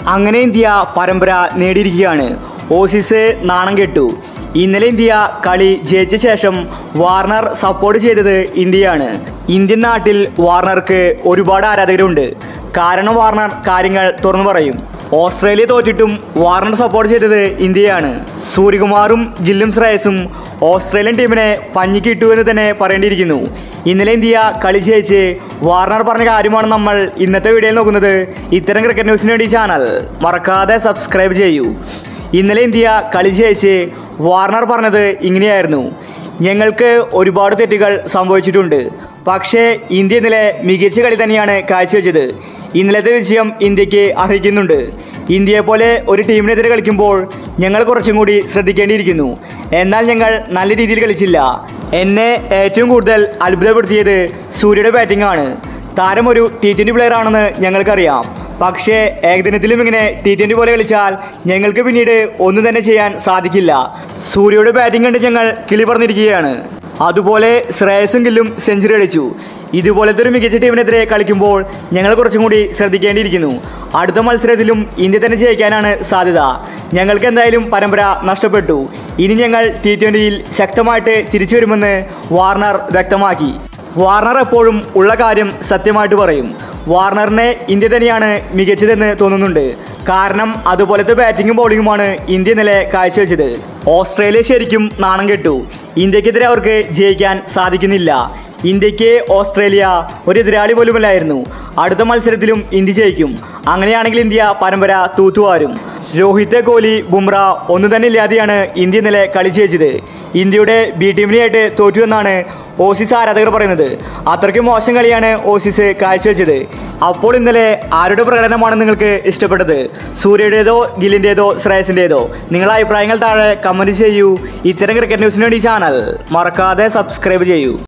അങ്ങനെ ഇന്ത്യ പരമ്പര നേടിയിരിക്കുകയാണ് ഓസീസ് നാണം കെട്ടു ഇന്നലെ ഇന്ത്യ കളി ജയിച്ച ശേഷം വാർണർ സപ്പോർട്ട് ചെയ്തത് ഇന്ത്യയാണ് ഇന്ത്യൻ നാട്ടിൽ വാർണർക്ക് ഒരുപാട് ആരാധകരുണ്ട് കാരണം വാർണർ കാര്യങ്ങൾ തുറന്നു പറയും ഓസ്ട്രേലിയ തോറ്റിട്ടും വാർണർ സപ്പോർട്ട് ചെയ്തത് ഇന്ത്യയാണ് സൂര്യകുമാറും ഗില്ലും ശ്രേയസും ഓസ്ട്രേലിയൻ ടീമിനെ പഞ്ഞിക്കിട്ടു എന്ന് തന്നെ പറയേണ്ടിയിരിക്കുന്നു ഇന്നലെ ഇന്ത്യ കളി ജയിച്ച് വാർണർ പറഞ്ഞ കാര്യമാണ് നമ്മൾ ഇന്നത്തെ വീഡിയോയിൽ നോക്കുന്നത് ഇത്തരം ക്രിക്കറ്റ് ന്യൂസിന് വേണ്ടി ചാനൽ മറക്കാതെ സബ്സ്ക്രൈബ് ചെയ്യൂ ഇന്നലെ ഇന്ത്യ കളി ജയിച്ച് വാർണർ പറഞ്ഞത് ഇങ്ങനെയായിരുന്നു ഞങ്ങൾക്ക് ഒരുപാട് തെറ്റുകൾ സംഭവിച്ചിട്ടുണ്ട് പക്ഷേ ഇന്ത്യ ഇന്നലെ മികച്ച കളി തന്നെയാണ് കാഴ്ചവെച്ചത് ഇന്നലത്തെ വിജയം ഇന്ത്യക്ക് അർഹിക്കുന്നുണ്ട് ഇന്ത്യയെ പോലെ ഒരു ടീമിനെതിരെ കളിക്കുമ്പോൾ ഞങ്ങൾ കുറച്ചും കൂടി ശ്രദ്ധിക്കേണ്ടിയിരിക്കുന്നു എന്നാൽ ഞങ്ങൾ നല്ല രീതിയിൽ കളിച്ചില്ല എന്നെ ഏറ്റവും കൂടുതൽ അത്ഭുതപ്പെടുത്തിയത് സൂര്യയുടെ ബാറ്റിംഗ് ആണ് താരം ഒരു ടി ട്വൻ്റി പ്ലെയർ ആണെന്ന് ഞങ്ങൾക്കറിയാം പക്ഷേ ഏകദിനത്തിലും ഇങ്ങനെ ടി ട്വൻ്റി പോലെ കളിച്ചാൽ ഞങ്ങൾക്ക് പിന്നീട് ഒന്നും തന്നെ ചെയ്യാൻ സാധിക്കില്ല സൂര്യയുടെ ബാറ്റിംഗ് കണ്ട് ഞങ്ങൾ കിളി പറഞ്ഞിരിക്കുകയാണ് അതുപോലെ ശ്രേയസും ഗില്ലും സെഞ്ചുറി അടിച്ചു ഇതുപോലത്തെ ഒരു മികച്ച ടീമിനെതിരെ കളിക്കുമ്പോൾ ഞങ്ങൾ കുറച്ചും കൂടി ശ്രദ്ധിക്കേണ്ടിയിരിക്കുന്നു അടുത്ത മത്സരത്തിലും ഇന്ത്യ തന്നെ ജയിക്കാനാണ് സാധ്യത ഞങ്ങൾക്ക് എന്തായാലും പരമ്പര നഷ്ടപ്പെട്ടു ഇനി ഞങ്ങൾ ടി ട്വൻ്റിയിൽ ശക്തമായിട്ട് തിരിച്ചു വരുമെന്ന് വാർണർ വ്യക്തമാക്കി വാർണർ എപ്പോഴും ഉള്ള കാര്യം സത്യമായിട്ട് പറയും വാർണറിനെ ഇന്ത്യ തന്നെയാണ് മികച്ചതെന്ന് തോന്നുന്നുണ്ട് കാരണം അതുപോലത്തെ ബാറ്റിങ്ങും ബൗളിങ്ങുമാണ് ഇന്ത്യ ഇന്നലെ കാഴ്ചവെച്ചത് ഓസ്ട്രേലിയ ശരിക്കും നാണം കെട്ടു ഇന്ത്യക്കെതിരെ അവർക്ക് ജയിക്കാൻ സാധിക്കുന്നില്ല ഇന്ത്യക്ക് ഓസ്ട്രേലിയ ഒരു എതിരാളി പോലുമല്ലായിരുന്നു അടുത്ത മത്സരത്തിലും ഇന്ത്യ ജയിക്കും അങ്ങനെയാണെങ്കിൽ ഇന്ത്യ പരമ്പര തൂത്തുവാരും രോഹിത് കോഹ്ലി ബുംറ ഒന്നു തന്നെ ഇല്ലാതെയാണ് ഇന്ത്യ ഇന്നലെ കളി ജയിച്ചത് ഇന്ത്യയുടെ ബി ടീമിനെയായിട്ട് തോറ്റു എന്നാണ് ഓസീസ് ആരാധകർ പറയുന്നത് അത്രയ്ക്ക് മോശം കളിയാണ് ഓസീസ് കാഴ്ചവെച്ചത് അപ്പോൾ ഇന്നലെ ആരുടെ പ്രകടനമാണ് നിങ്ങൾക്ക് ഇഷ്ടപ്പെട്ടത് സൂര്യയുടേതോ ഗില്ലിൻ്റേതോ ശ്രേയസിൻ്റേതോ നിങ്ങളുടെ അഭിപ്രായങ്ങൾ താഴെ കമൻറ്റ് ചെയ്യൂ ഇത്തരം ക്രിക്കറ്റ് ന്യൂസിന് വേണ്ടി ചാനൽ മറക്കാതെ സബ്സ്ക്രൈബ് ചെയ്യൂ